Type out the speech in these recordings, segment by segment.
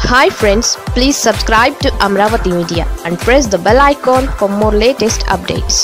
hi friends please subscribe to Amaravati media and press the bell icon for more latest updates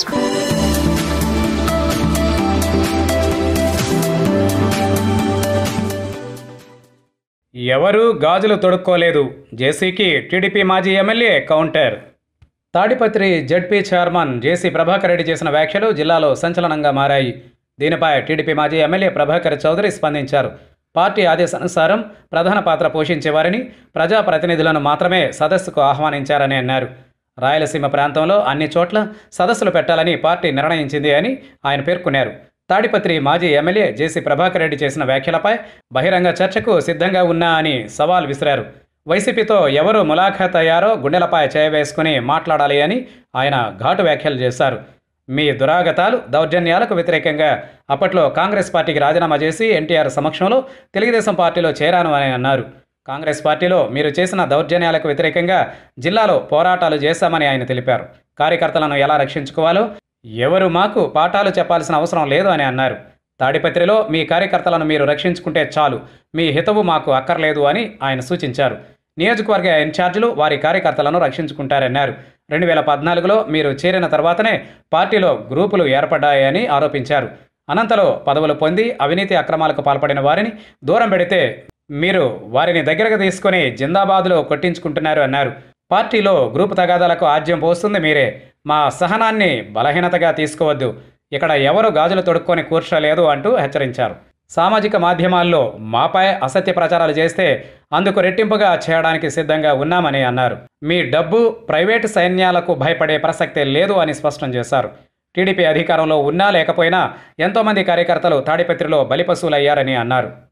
ఎవరూ గాజులు తొడుక్కోలేదు జేసీకి TDP మాజీ MLA counter Tadipatri ZP chairman JC Prabhakar Reddy చేసిన వ్యాఖ్యలు జిల్లాలో సంచలనంగా మారాయి దీనిపై టీడీపీ మాజీ ఎమ్మెల్యే ప్రభాకర్ చౌదరి స్పందించారు పార్టీ ఆదేశానుసారం ప్రధాన పాత్ర పోషించేవారిని ప్రజాప్రతినిధులను మాత్రమే సదస్సుకు ఆహ్వానించారని అన్నారు రాయలసీమ ప్రాంతంలో అన్ని చోట్ల సదస్సులు పెట్టాలని పార్టీ నిర్ణయించింది అని ఆయన పేర్కొన్నారు తాడిపత్రి మాజీ ఎమ్మెల్యే జేసీ ప్రభాకర్ రెడ్డి చేసిన వ్యాఖ్యలపై బహిరంగ చర్చకు సిద్ధంగా ఉన్నా అని సవాల్ విసిరారు వైసీపీతో ఎవరు ములాఖాత్ అయ్యారో గుండెలపై చేయవేసుకుని మాట్లాడాలి అని ఆయన ఘాటు వ్యాఖ్యలు చేశారు మీ దురాగతాలు దౌర్జన్యాలకు వ్యతిరేకంగా అప్పట్లో కాంగ్రెస్ పార్టీకి రాజీనామా చేసి ఎన్టీఆర్ సమక్షంలో తెలుగుదేశం పార్టీలో చేరాను అని అన్నారు కాంగ్రెస్ పార్టీలో మీరు చేసిన దౌర్జన్యాలకు వ్యతిరేకంగా జిల్లాలో పోరాటాలు చేశామని ఆయన తెలిపారు కార్యకర్తలను ఎలా రక్షించుకోవాలో ఎవరు మాకు పాఠాలు చెప్పాల్సిన అవసరం లేదు అని అన్నారు తాడిపత్రిలో మీ కార్యకర్తలను మీరు రక్షించుకుంటే చాలు మీ హితవు మాకు అక్కర్లేదు అని ఆయన సూచించారు నియోజకవర్గ ఇన్ఛార్జీలు వారి కార్యకర్తలను రక్షించుకుంటారన్నారు రెండు వేల పద్నాలుగులో మీరు చేరిన తర్వాతనే పార్టీలో గ్రూపులు ఏర్పడ్డాయని ఆరోపించారు అనంతలో పదవులు పొంది అవినీతి అక్రమాలకు పాల్పడిన వారిని దూరం పెడితే మీరు వారిని దగ్గరకు తీసుకొని జిందాబాదులో కొట్టించుకుంటున్నారు అన్నారు పార్టీలో గ్రూపు తగాదాలకు ఆజ్యం పోస్తుంది మీరే మా సహనాన్ని బలహీనతగా తీసుకోవద్దు ఇక్కడ ఎవరు గాజులు తొడుక్కొని కూర్చోలేదు అంటూ హెచ్చరించారు సామాజిక మాధ్యమాల్లో మాపై అసత్య ప్రచారాలు చేస్తే అందుకు రెట్టింపుగా చేయడానికి సిద్ధంగా ఉన్నామని అన్నారు మీ డబ్బు ప్రైవేటు సైన్యాలకు భయపడే ప్రసక్తే లేదు అని స్పష్టం చేశారు టీడీపీ అధికారంలో ఉన్నా లేకపోయినా ఎంతోమంది కార్యకర్తలు తాడిపత్రిలో బలిపశువులయ్యారని అన్నారు